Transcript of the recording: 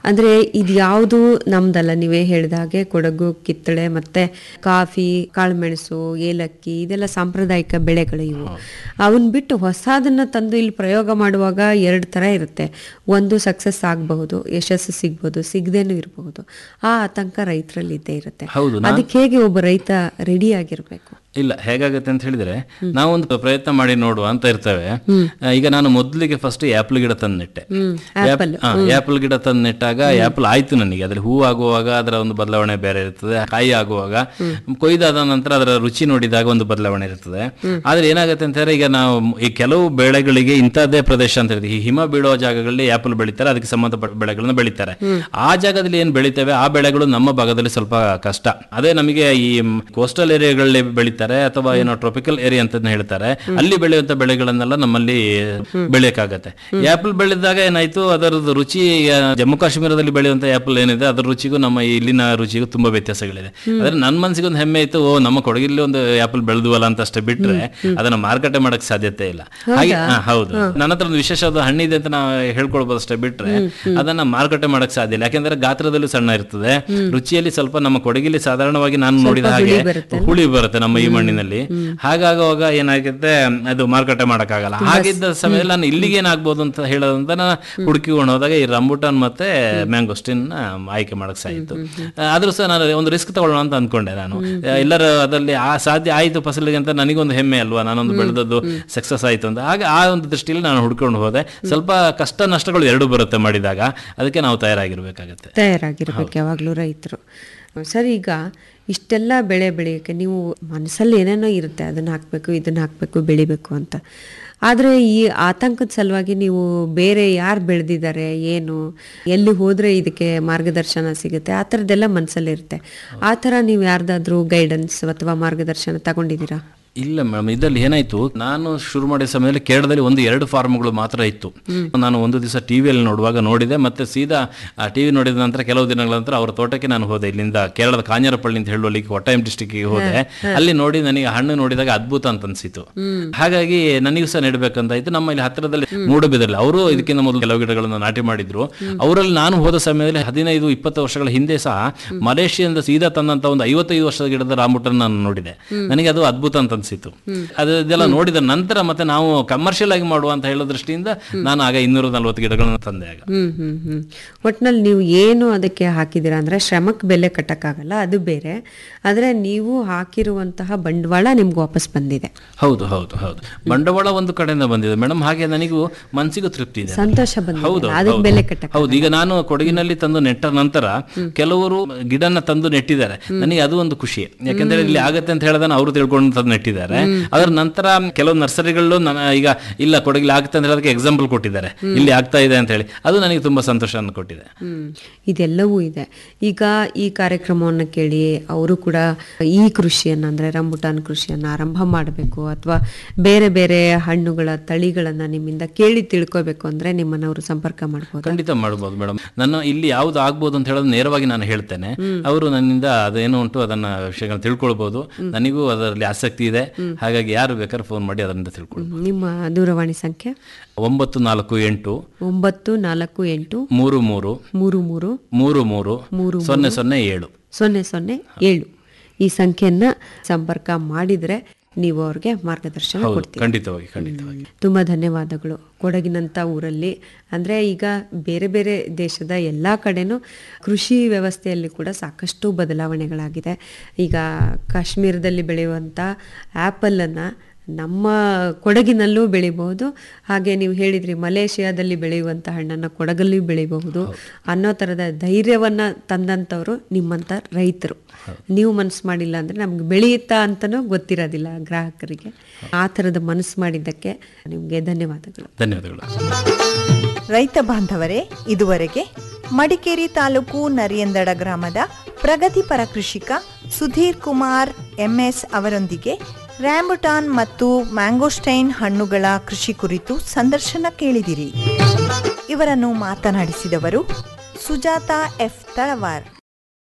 ಅಂದ್ರೆ ಇದು ಯಾವುದು ನಮ್ದಲ್ಲ ನೀವೇ ಹೇಳಿದ ಹಾಗೆ ಕೊಡಗು ಕಿತ್ತಳೆ ಮತ್ತೆ ಕಾಫಿ ಕಾಳುಮೆಣಸು ಏಲಕ್ಕಿ ಇದೆಲ್ಲ ಸಾಂಪ್ರದಾಯಿಕ ಬೆಳೆಗಳು ಇವು ಅವನ್ ಬಿಟ್ಟು ಹೊಸದನ್ನ ತಂದು ಇಲ್ಲಿ ಪ್ರಯೋಗ ಮಾಡುವಾಗ ಎರಡು ತರ ಇರುತ್ತೆ ಒಂದು ಸಕ್ಸಸ್ ಆಗಬಹುದು ಯಶಸ್ಸು ಸಿಗ್ಬೋದು ಸಿಗದೇನೂ ಇರಬಹುದು ಆ ಆತಂಕ ರೈತರಲ್ಲಿ ಇದ್ದೇ ಇರುತ್ತೆ ಹೌದು, ನಾನ್- ಅದಕ್ಕೆ ಹೇಗೆ ಒಬ್ಬ ರೈತ ರೆಡಿ ಆಗಿರ್ಬೇಕು ಇಲ್ಲ ಹೇಗಾಗುತ್ತೆ ಅಂತ ಹೇಳಿದ್ರೆ ನಾವೊಂದು ಪ್ರಯತ್ನ ಮಾಡಿ ನೋಡುವ ಅಂತ ಇರ್ತೇವೆ ಆ, ಈಗ ನಾನು ಮೊದಲಿಗೆ ಫಸ್ಟ್ ಆಪಲ್ ಗಿಡ ತಂದು ನೆಟ್ಟೆ ಆಪಲ್ ಗಿಡ ತಂದು ನೆಟ್ಟಾಗ ಆಪಲ್ ಆಯ್ತು ನನಗೆ ಅದ್ರ ಹೂ ಆಗುವಾಗ ಅದರ ಒಂದು ಬದಲಾವಣೆ ಬೇರೆ ಇರ್ತದೆ ಕಾಯಿ ಆಗುವಾಗ ಕೊಯ್ದಾದ ನಂತರ ಅದರ ರುಚಿ ನೋಡಿದಾಗ ಒಂದು ಬದಲಾವಣೆ ಇರ್ತದೆ ಆದ್ರೆ ಏನಾಗುತ್ತೆ ಅಂತ ಹೇಳಿದ್ರೆ ಈಗ ನಾವು ಈ ಕೆಲವು ಬೆಳೆಗಳಿಗೆ ಇಂಥದ್ದೇ ಪ್ರದೇಶ ಅಂತ ಇರ್ತದೆ ಈ ಹಿಮ ಬೀಳೋ ಜಾಗಗಳಲ್ಲಿ ಆಪಲ್ ಬೆಳಿತಾರೆ ಅದಕ್ಕೆ ಸಂಬಂಧಪಟ್ಟ ಬೆಳೆಗಳನ್ನ ಬೆಳಿತಾರೆ ಆ ಜಾಗದಲ್ಲಿ ಏನ್ ಬೆಳಿತೇವೆ ಆ ಬೆಳೆಗಳು ನಮ್ಮ ಭಾಗದಲ್ಲಿ ಸ್ವಲ್ಪ ಕಷ್ಟ ಅದೇ ನಮಗೆ ಈ ಕೋಸ್ಟಲ್ ಏರಿಯಾಗಳಲ್ಲಿ ಬೆಳಿತಾರೆ ಅಥವಾ ಏನೋ ಟ್ರಾಪಿಕಲ್ ಏರಿಯಾ ಅಂತ ಹೇಳ್ತಾರೆ ಅಲ್ಲಿ ಬೆಳೆಯುವಂತ ಬೆಳೆಗಳನ್ನೆಲ್ಲ ನಮ್ಮಲ್ಲಿ ಬೆಳೆಯಕ್ಕಾಗತ್ತೆ ಆಪಲ್ ಬೆಳೆದಾಗ ಏನಾಯ್ತು ಅದರದ್ದು ರುಚಿ ಆ, ಜಮ್ಮು ಕಾಶ್ಮೀರದಲ್ಲಿ ಬೆಳೆಯುವಂತ ಆಪಲ್ ಏನಿದೆ ಅದರ ರುಚಿಗೂ ನಮ್ಮ ಇಲ್ಲಿನ ರುಚಿಗೂ ತುಂಬಾ ವ್ಯತ್ಯಾಸಗಳಿದೆ ಆದ್ರೆ ನನ್ನ ಮನಸ್ಸಿಗೆ ಒಂದು ಹೆಮ್ಮೆ ಇತ್ತು ಓ ನಮ್ಮ ಕೊಡಗಿಲ್ಲಿ ಒಂದು ಆಪಲ್ ಬೆಳೆದುವಲ್ಲ ಅಂತ ಅಷ್ಟೇ ಬಿಟ್ರೆ ಅದನ್ನ ಮಾರುಕಟ್ಟೆ ಮಾಡಕ್ ಸಾಧ್ಯತೆ ಇಲ್ಲ ಹಾಗೆ ಹಾ, ಹೌದು ನನ್ನ ಹತ್ರ ಒಂದು ವಿಶೇಷವಾದ ಹಣ್ಣಿದೆ ಅಂತ ನಾವು ಹೇಳ್ಕೊಳ್ಬೋದು ಅಷ್ಟೇ ಬಿಟ್ರೆ ಅದನ್ನ ಮಾರುಕಟ್ಟೆ ಮಾಡಕ್ ಸಾಧ್ಯ ಇಲ್ಲ ಯಾಕೆಂದ್ರೆ ಗಾತ್ರದಲ್ಲೂ ಸಣ್ಣ ಇರ್ತದೆ ರುಚಿಯಲ್ಲಿ ಸ್ವಲ್ಪ ನಮ್ಮ ಕೊಡಗಿಲಿ ಸಾಧಾರಣವಾಗಿ ನಾನು ನೋಡಿದ ಹಾಗೆ ಹುಳಿ ಬರುತ್ತೆ ನಮ್ಮ ಈ ಮಣ್ಣಿನಲ್ಲಿ ಹಾಗಾಗುವಾಗ ಏನಾಗುತ್ತೆ ಅದು ಮಾರುಕಟ್ಟೆ ಮಾಡಕ್ಕಾಗಲ್ಲ ಹಾಗಿದ್ದ ಸಮಯದಲ್ಲಿ ನಾನು ಇಲ್ಲಿಗೆ ಏನಾಗ್ಬೋದು ಅಂತ ಹೇಳೋದಂತ ನಾನು ಹುಡುಕಿಕೊಂಡು ಹೋದಾಗ ಈ ರಂಬುಟಾನ್ ಮತ್ತೆ ಮ್ಯಾಂಗೋಸ್ಟಿನ್ ಆಯ್ಕೆ ಮಾಡಕ್ ಸಾಯಿತು ಆದ್ರೂ ಸಹ ನಾನು ಒಂದು ರಿಸ್ಕ್ ತಗೊಳ್ಳೋಣ ಅಂತ ಅನ್ಕೊಂಡೆ ನಾನು ಎಲ್ಲರ ಅದರಲ್ಲಿ ಆ ಸಾಧ್ಯ ಆಯ್ತು ಫಸಲಿಗೆ ಅಂತ ನನಗೊಂದು ಹೆಮ್ಮೆ ಅಲ್ವಾ ನಾನೊಂದು ಬೆಳೆದದ್ದು ಸಕ್ಸಸ್ ಆಯ್ತು ಅಂತ ಹಾಗೆ ಆ ಒಂದು ದೃಷ್ಟಿಯಲ್ಲಿ ನಾನು ಹುಡ್ಕೊಂಡು ಹೋದೆ ಸ್ವಲ್ಪ ಕಷ್ಟ ನಷ್ಟಗಳು ಎರಡು ಬರುತ್ತೆ ಮಾಡಿದಾಗ ಅದಕ್ಕೆ ನಾವು ತಯಾರಾಗಿರ್ಬೇಕಾಗತ್ತೆ ತಯಾರಾಗಿರ್ಬೇಕು ಯಾವಾಗಲೂ ರೈತರು ಸರ್ ಈಗ ಇಷ್ಟೆಲ್ಲ ಬೆಳೆ ಬೆಳೆಯೋಕ್ಕೆ ನೀವು ಮನಸ್ಸಲ್ಲಿ ಏನೇನೋ ಇರುತ್ತೆ ಅದನ್ನ ಹಾಕಬೇಕು ಇದನ್ನ ಹಾಕಬೇಕು ಬೆಳಿಬೇಕು ಅಂತ ಆದರೆ ಈ ಆತಂಕದ ಸಲುವಾಗಿ ನೀವು ಬೇರೆ ಯಾರು ಬೆಳೆದಿದ್ದಾರೆ ಏನು ಎಲ್ಲಿ ಹೋದರೆ ಇದಕ್ಕೆ ಮಾರ್ಗದರ್ಶನ ಸಿಗುತ್ತೆ ಆ ಥರದ್ದೆಲ್ಲ ಮನಸ್ಸಲ್ಲಿರುತ್ತೆ ಆ ಥರ ನೀವು ಯಾರ್ದಾದ್ರೂ ಗೈಡೆನ್ಸ್ ಅಥವಾ ಮಾರ್ಗದರ್ಶನ ತಗೊಂಡಿದ್ದೀರಾ ಇಲ್ಲ ಮೇಡಮ್ ಇದರಲ್ಲಿ ಏನಾಯ್ತು ನಾನು ಶುರು ಮಾಡಿದ ಸಮಯದಲ್ಲಿ ಕೇರಳದಲ್ಲಿ ಒಂದು ಎರಡು ಫಾರ್ಮ್ಗಳು ಮಾತ್ರ ಇತ್ತು ನಾನು ಒಂದು ದಿವಸ ಟಿವಿಯಲ್ಲಿ ನೋಡುವಾಗ ನೋಡಿದೆ ಮತ್ತೆ ಸೀದಾ ಆ ಟಿವಿ ನೋಡಿದ ನಂತರ ಕೆಲವು ದಿನಗಳ ನಂತರ ಅವರ ತೋಟಕ್ಕೆ ನಾನು ಹೋದೆ ಇಲ್ಲಿಂದ ಕೇರಳದ ಕಾഞ്ഞിರಪಳ್ಳಿ ಅಂತ ಹೇಳುವಲ್ಲಿ ಕೊಟ್ಟಾಯಂ ಡಿಸ್ಟಿಕ್ಗೆ ಹೋದೆ ಅಲ್ಲಿ ನೋಡಿ ನನಗೆ ಹಣ್ಣು ನೋಡಿದಾಗ ಅದ್ಭುತ ಅಂತ ಅನ್ಸಿತು ಹಾಗಾಗಿ ನನಗೂ ಸಹ ನೆಡಬೇಕಂತ ಆಯ್ತು ನಮ್ಮ ಇಲ್ಲಿ ಹತ್ತಿರದಲ್ಲಿ ಮೂಡಬಿದ್ರಲ್ಲಿ ಅವರು ಇದಕ್ಕಿಂತ ಮೊದಲು ಕೆಲವು ಗಿಡಗಳನ್ನು ನಾಟಿ ಮಾಡಿದ್ರು ಅವರಲ್ಲಿ ನಾನು ಹೋದ ಸಮಯದಲ್ಲಿ ಹದಿನೈದು ಇಪ್ಪತ್ತು ವರ್ಷಗಳ ಹಿಂದೆ ಸಹ ಮಲೇಷಿಯಾದಿಂದ ಸೀದಾ ತಂದಂತ ಒಂದು ಐವತ್ತೈದು ವರ್ಷದ ಗಿಡದ ರಾಮುಟನ್ ನಾನು ನೋಡಿದೆ ನನಗೆ ಅದು ಅದ್ಭುತ ಅಂತ ಅನ್ಸಿತ್ತು ಅದೆಲ್ಲ ನೋಡಿದ ನಂತರ ಮತ್ತೆ ನಾವು ಕಮರ್ಷಿಯಲ್ ಆಗಿ ಮಾಡುವ ಅಂತ ಹೇಳೋ ದೃಷ್ಟಿಯಿಂದ ನಾನು ಆಗ ಇನ್ನೂರ ನಲ್ವತ್ತು ಗಿಡಗಳನ್ನು ತಂದೆ ಆಗ ಹ್ಮ್ ಹ್ಮ್ ಹ್ಮ್ ಒಟ್ನಲ್ಲಿ ನೀವು ಏನು ಅದಕ್ಕೆ ಹಾಕಿದ್ದೀರಾ ಅಂದ್ರೆ ಶ್ರಮಕ್ಕೆ ಬೆಲೆ ಕಟ್ಟಕ್ಕಾಗಲ್ಲ ಅದು ಬೇರೆ ಆದ್ರೆ ನೀವು ಹಾಕಿರುವಂತಹ ಬಂಡವಾಳ ನಿಮ್ಗೆ ವಾಪಸ್ ಬಂದಿದೆ ಹೌದು ಹೌದು ಹೌದು ಬಂಡವಾಳ ಒಂದು ಕಡೆಯಿಂದ ಬಂದಿದೆ ಮೇಡಮ್ ಹಾಗೆ ನನಗೂ ಮನಸ್ಸಿಗೂ ತೃಪ್ತಿ ಇದೆ ಸಂತೋಷ ಹೌದು ಬಂದಿದೆ ಅದಕ್ಕೆ ಬೆಲೆ ಕಟ್ಟಕ್ಕೆ ಹೌದು ಈಗ ನಾನು ಕೊಡಗಿನಲ್ಲಿ ತಂದು ನೆಟ್ಟ ನಂತರ ಕೆಲವರು ಗಿಡನ ತಂದು ನೆಟ್ಟಿದ್ದಾರೆ ನನಗೆ ಅದು ಒಂದು ಖುಷಿ ಯಾಕೆಂದ್ರೆ ಇಲ್ಲಿ ಆಗತ್ತೆ ಅಂತ ಹೇಳೋದನ್ನ ಅವರು ತಿಳ್ಕೊಂಡು ತಂದು ನೆಟ್ಟಿದ್ದಾರೆ ಅದರ ನಂತರ ಕೆಲವು ನರ್ಸರಿಗಳು ನನ್ನ ಈಗ ಇಲ್ಲ ಕೊಡಗಿಲಿ ಆಗುತ್ತೆ ಅಂತ ಹೇಳೋದಕ್ಕೆ ಎಕ್ಸಾಂಪಲ್ ಕೊಟ್ಟಿದ್ದಾರೆ ಇಲ್ಲಿ ಆಗ್ತಾ ಇದೆ ಅಂತ ಹೇಳಿ ಅದು ನನಗೆ ತುಂಬಾ ಸಂತೋಷವನ್ನು ಕೊಟ್ಟಿದೆ ಹ್ಮ್ ಇದೆಲ್ಲವೂ ಇದೆ ಈಗ ಈ ಕಾರ್ಯಕ್ರಮವನ್ನು ಕೇಳಿ ಅವರು ಕೂಡ ಈ ಕೃಷಿಯನ್ನ ಅಂದ್ರೆ ರಂಬುಟಾನ್ ಕೃಷಿಯನ್ನ ಆರಂಭ ಮಾಡಬೇಕು ಅಥವಾ ಬೇರೆ ಬೇರೆ ಹಣ್ಣುಗಳ ತಳಿಗಳನ್ನ ನಿಮ್ಮಿಂದ ಕೇಳಿ ತಿಳ್ಕೋಬೇಕು ಅಂದ್ರೆ ನಿಮ್ಮನ್ನ ಅವರು ಸಂಪರ್ಕ ಮಾಡ್ಬೋದು ಖಂಡಿತ ಮಾಡ್ಬೋದು ಮೇಡಮ್ ನನ್ನ ಇಲ್ಲಿ ಯಾವ್ದು ಆಗ್ಬೋದು ಅಂತ ಹೇಳೋದು ನೇರವಾಗಿ ನಾನು ಹೇಳ್ತೇನೆ ಅವರು ನನ್ನಿಂದ ಅದೇನು ಉಂಟು ಅದನ್ನ ವಿಷಯಗಳನ್ನ ತಿಳ್ಕೊಳ್ಬಹುದು ನನಗೂ ಅದರಲ್ಲಿ ಆಸಕ್ತಿ ಇದೆ ಹಾಗಾಗಿ ಯಾರು ಬೇಕಾದ್ರೆ ಫೋನ್ ಮಾಡಿ ಅದರಿಂದ ತಿಳ್ಕೊಳ್ಬೋದು ನಿಮ್ಮ ದೂರವಾಣಿ ಸಂಖ್ಯೆ ಒಂಬತ್ತು ನಾಲ್ಕು ಎಂಟು ಒಂಬತ್ತು ನಾಲ್ಕು ಎಂಟು ಮೂರು ಮೂರು ಮೂರು ಮೂರು ಮೂರು ಮೂರು ಮೂರು ಸೊನ್ನೆ ಸೊನ್ನೆ ಏಳು ಸೊನ್ನೆ ಸೊನ್ನೆ ಏಳು ಈ ಸಂಖ್ಯೆಯನ್ನ ಸಂಪರ್ಕ ಮಾಡಿದ್ರೆ ನೀವು ಅವ್ರಿಗೆ ಮಾರ್ಗದರ್ಶನ ಹೌದು ಕೊಡ್ತೀರಿ ಖಂಡಿತವಾಗಿ ಖಂಡಿತವಾಗಿ ತುಂಬಾ ಧನ್ಯವಾದಗಳು ಕೊಡಗಿನಂಥ ಊರಲ್ಲಿ ಅಂದ್ರೆ ಈಗ ಬೇರೆ ಬೇರೆ ದೇಶದ ಎಲ್ಲ ಕಡೆನೂ ಕೃಷಿ ವ್ಯವಸ್ಥೆಯಲ್ಲಿ ಕೂಡ ಸಾಕಷ್ಟು ಬದಲಾವಣೆಗಳಾಗಿದೆ ಈಗ ಕಾಶ್ಮೀರದಲ್ಲಿ ಬೆಳೆಯುವಂಥ ಆ್ಯಪಲನ್ನು ನಮ್ಮ ಕೊಡಗಿನಲ್ಲೂ ಬೆಳಿಬಹುದು ಹಾಗೆ ನೀವು ಹೇಳಿದ್ರಿ ಮಲೇಷಿಯಾದಲ್ಲಿ ಬೆಳೆಯುವಂಥ ಹಣ್ಣನ್ನು ಕೊಡಗಲ್ಲಿ ಬೆಳಿಬಹುದು ಅನ್ನೋ ಥರದ ಧೈರ್ಯವನ್ನ ತಂದಂಥವ್ರು ನಿಮ್ಮಂಥ ರೈತರು ನೀವು ಮನಸ್ಸು ಮಾಡಿಲ್ಲ ಅಂದ್ರೆ ನಮ್ಗೆ ಬೆಳೆಯುತ್ತಾ ಅಂತನೂ ಗೊತ್ತಿರೋದಿಲ್ಲ ಗ್ರಾಹಕರಿಗೆ ಆ ಥರದ ಮನಸ್ಸು ಮಾಡಿದ್ದಕ್ಕೆ ನಿಮಗೆ ಧನ್ಯವಾದಗಳು ಧನ್ಯವಾದಗಳು ರೈತ ಬಾಂಧವರೇ ಇದುವರೆಗೆ ಮಡಿಕೇರಿ ತಾಲೂಕು ನರಿಯಂದಡ ಗ್ರಾಮದ ಪ್ರಗತಿಪರ ಕೃಷಿಕ ಸುಧೀರ್ ಕುಮಾರ್ ಎಂಎಸ್ ಅವರೊಂದಿಗೆ ರ್ಯಾಂಬುಟಾನ್ ಮತ್ತು ಮ್ಯಾಂಗೋಸ್ಟೈನ್ ಹಣ್ಣುಗಳ ಕೃಷಿ ಕುರಿತು ಸಂದರ್ಶನ ಕೇಳಿದಿರಿ ಇವರನ್ನು ಮಾತನಾಡಿಸಿದವರು ಸುಜಾತ ಎಫ್ ತಳವಾರ್